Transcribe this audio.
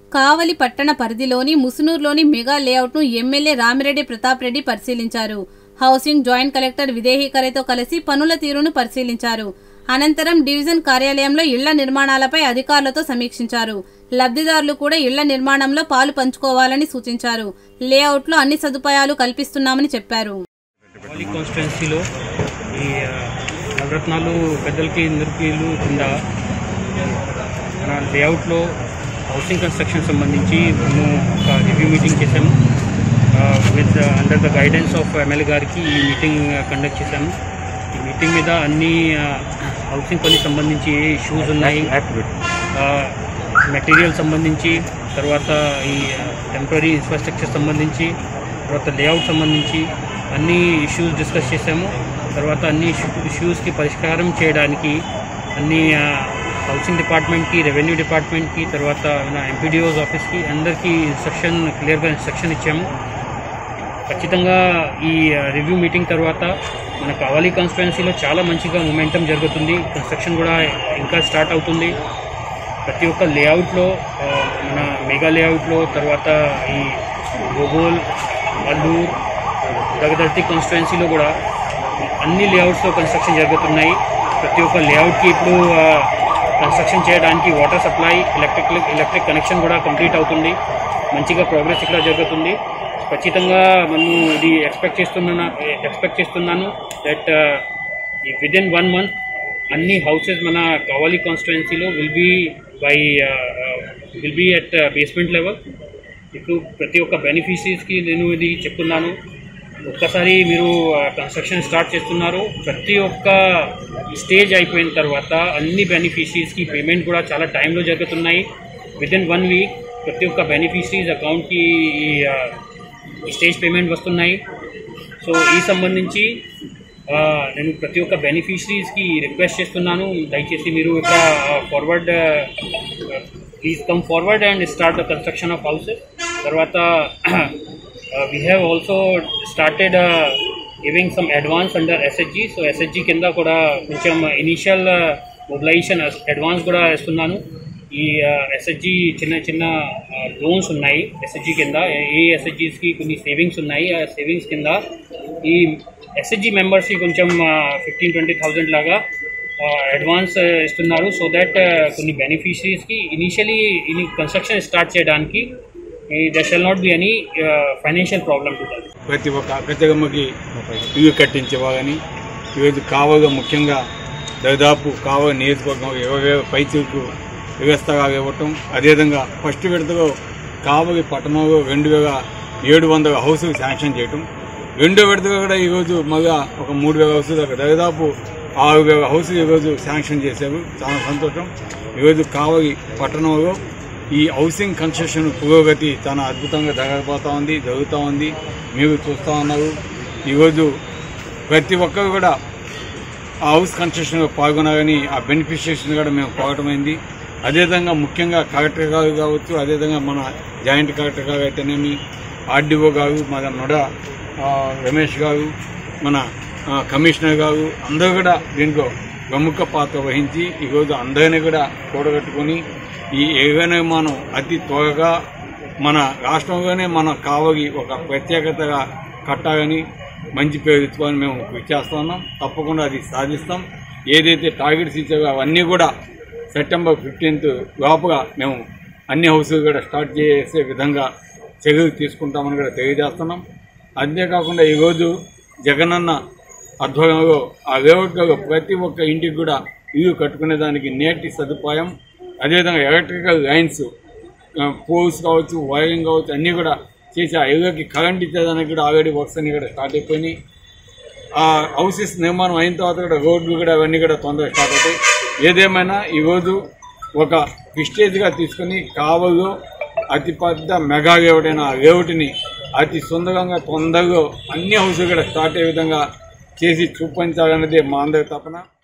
కావలి పట్టణ పరిధిలోని ముసునూరులోని మెగా లేఅవుట్ను ఎమ్మెల్యే రామిరెడ్డి ప్రతాప్ రెడ్డి పరిశీలించారు హౌసింగ్ జాయింట్ కలెక్టర్ విదేహీకరతో కలిసి పనుల తీరును పరిశీలించారు అనంతరం డివిజన్ కార్యాలయంలో ఇళ్ల నిర్మాణాలపై అధికారులతో సమీక్షించారు లబ్ధిదారులు కూడా ఇళ్ల నిర్మాణంలో పాలు పంచుకోవాలని సూచించారు లేఅవుట్లో అన్ని సదుపాయాలు కల్పిస్తున్నామని చెప్పారు కావలి కాన్స్టిట్యున్సీలో ఈ ఆ, నవరత్నాలు పెద్దలకి నిరుపీలు కింద మన లేఅవుట్లో హౌసింగ్ కన్స్ట్రక్షన్ సంబంధించి మేము ఒక రివ్యూ మీటింగ్ చేసాము with under the guidance of MLA గారికి ఈ మీటింగ్ కండక్ట్ చేశాము ఈ మీటింగ్ మీద అన్ని హౌసింగ్ పనికి సంబంధించి ఏ ఇష్యూస్ ఉన్నాయి మెటీరియల్ సంబంధించి తర్వాత ఈ టెంపరీ ఇన్ఫ్రాస్ట్రక్చర్ సంబంధించి తర్వాత లేఅవుట్ సంబంధించి అన్ని ఇష్యూస్ డిస్కస్ చేశాము తర్వాత అన్ని ఇష్యూస్కి పరిష్కారం చేయడానికి అన్ని ఆ, హౌసింగ్ డిపార్ట్మెంట్కి రెవెన్యూ డిపార్ట్మెంట్కి తర్వాత మన ఎంపీడీఓస్ ఆఫీస్కి అందరికీ ఇన్స్ట్రక్షన్ క్లియర్గా ఇన్స్ట్రక్షన్ ఇచ్చాము ఖచ్చితంగా ఈ రివ్యూ మీటింగ్ తర్వాత మన కావాలి కాన్స్టిట్యున్సీలో చాలా మంచిగా మొమెంటం జరుగుతుంది కన్స్ట్రక్షన్ కూడా ఇంకా స్టార్ట్ అవుతుంది ప్రతి ఒక్క లేఅవుట్లో ఆ, మన మెగా లేఅవుట్లో తర్వాత ఈ గోగోల్ అల్లూర్ దగదర్తి కాన్స్టిట్యున్సీలో కూడా అన్ని లేఅవుట్స్లో కన్స్ట్రక్షన్ జరుగుతున్నాయి ప్రతి ఒక్క లేఅవుట్కి ఇప్పుడు ఆ, కన్స్ట్రక్షన్ చేయడానికి water supply electric electric connection కూడా కంప్లీట్ అవుతుంది మంచిగా ప్రోగ్రెస్ ఇక్కడ జరుగుతుంది ఖచ్చితంగా మనం ఇది ఎక్స్పెక్ట్ చేస్తున్నా ఎక్స్పెక్ట్ చేస్తున్నాను that with in one month అన్ని హౌసెస్ మన కావాలి కాన్స్టిట్యున్సీలో will be by will be at basement level ఇప్పుడు ప్రతి ఒక్క బెనిఫిషరీస్కి నేను ఇది చెప్తున్నాను ఒక్కసారి మీరు కన్స్ట్రక్షన్ స్టార్ట్ చేస్తున్నారు ప్రతి ఒక్క స్టేజ్ అయిపోయిన తర్వాత అన్ని బెనిఫిషరీస్కి పేమెంట్ కూడా చాలా టైంలో జరుగుతున్నాయి విత్ ఇన్ వన్ వీక్ ప్రతి ఒక్క బెనిఫిషరీస్ అకౌంట్కి ఈ ఆ, ఈ స్టేజ్ పేమెంట్ వస్తున్నాయి సో ఈ సంబంధించి ఆ, నేను ప్రతి ఒక్క బెనిఫిషరీస్కి రిక్వెస్ట్ చేస్తున్నాను దయచేసి మీరు ఇక్కడ forward please come forward and start the construction of houses తర్వాత we have also started giving some advance under SHG so SHG కింద కూడా కొంచెం ఇనీషియల్ మొబిలైజేషన్ అడ్వాన్స్ కూడా ఇస్తున్నాను ఈ ఎస్హెచ్జి చిన్న చిన్న లోన్స్ ఉన్నాయి ఎస్హెచ్జి కింద ఏ ఎస్హెచ్జిస్కి కొన్ని సేవింగ్స్ ఉన్నాయి ఆ సేవింగ్స్ కింద ఈ ఎస్హెచ్జి మెంబర్స్కి కొంచెం ఫిఫ్టీన్ ట్వంటీ థౌజండ్ లాగా అడ్వాన్స్ ఇస్తున్నారు సో దట్ కొన్ని బెనిఫిషరీస్కి ఇనిషియలీ ఇని కన్స్ట్రక్షన్ స్టార్ట్ చేయడానికి there shall not be any financial problem to that ప్రతి ఒక్క అక్కచెగమ్మకి ఇల్లు కట్టించేవా కానీ ఈరోజు కావగా ముఖ్యంగా దాదాపు కావ నియోజకవర్గం ఇరవై వేల పైచీలకు వ్యవస్థగా ఇవ్వటం అదేవిధంగా ఫస్ట్ విడతలో కావలి పట్టణంలో రెండు వేల ఏడు వందల హౌసులు శాంక్షన్ చేయటం రెండో విడతలో కూడా ఈరోజు మళ్ళా ఒక మూడు వేల హౌసులు దాకా దాదాపు ఆరు వేల హౌసులు ఈరోజు శాంక్షన్ చేశారు చాలా సంతోషం ఈరోజు కావలి పట్టణంలో ఈ హౌసింగ్ కన్స్ట్రక్షన్ పురోగతి చాలా అద్భుతంగా జరగబోతా ఉంది జరుగుతూ ఉంది మీరు చూస్తూ ఉన్నారు ఈరోజు ప్రతి ఒక్కరు కూడా ఆ హౌస్ కన్స్ట్రక్షన్లో పాల్గొనాలని ఆ బెనిఫిషియరీస్ని కూడా మేము కోరటమైంది అదేవిధంగా ముఖ్యంగా కలెక్టర్ గారు కావచ్చు అదేవిధంగా మన జాయింట్ కలెక్టర్ గారు అయితేనేమి ఆర్డీఓ గారు మన నొడ ఆ, రమేష్ గారు మన ఆ, కమిషనర్ గారు అందరూ కూడా దీంట్లో ప్రముఖ పాత్ర వహించి ఈరోజు అందరినీ కూడా కూడగట్టుకొని ఈ ఏగ నిర్మాణం అతి త్వరగా మన రాష్ట్రంలోనే మన కావలి ఒక ప్రత్యేకతగా కట్టాలని మంచి పేరు తెచ్చుకోవాలని మేము కృషి చేస్తున్నాం తప్పకుండా అది సాధిస్తాం ఏదైతే టార్గెట్స్ ఇచ్చారో అవన్నీ కూడా సెప్టెంబర్ ఫిఫ్టీన్త్ లోపల మేము అన్ని హౌసులు కూడా స్టార్ట్ చేసే విధంగా చర్యలు తీసుకుంటామని కూడా తెలియజేస్తున్నాం అంతేకాకుండా ఈరోజు జగనన్న ఆధ్వర్యంలో ఆ లేఅవుట్లో ప్రతి ఒక్క ఇంటికి కూడా ఇల్లు కట్టుకునేదానికి నేటి సదుపాయం అదేవిధంగా ఎలక్ట్రికల్ లైన్స్ పోల్స్ కావచ్చు వైరింగ్ కావచ్చు అన్నీ కూడా చేసి ఆ ఇళ్ళకి కరెంట్ ఇచ్చేదానికి కూడా ఆల్రెడీ వర్క్స్ అన్ని కూడా స్టార్ట్ అయిపోయినాయి ఆ హౌసెస్ నిర్మాణం అయిన తర్వాత కూడా రోడ్లు కూడా అవన్నీ కూడా తొందరగా స్టార్ట్ అవుతాయి ఏదేమైనా ఈరోజు ఒక ప్రిస్టేజ్గా తీసుకుని కావల్లో అతిపెద్ద మెగా లేఅవుట్ అయిన ఆ లేఅవుట్ని అతి సుందరంగా తొందరగా అన్ని హౌసులు కూడా స్టార్ట్ అయ్యే విధంగా చేసి చూపించాలన్నదే మా అందరి తపన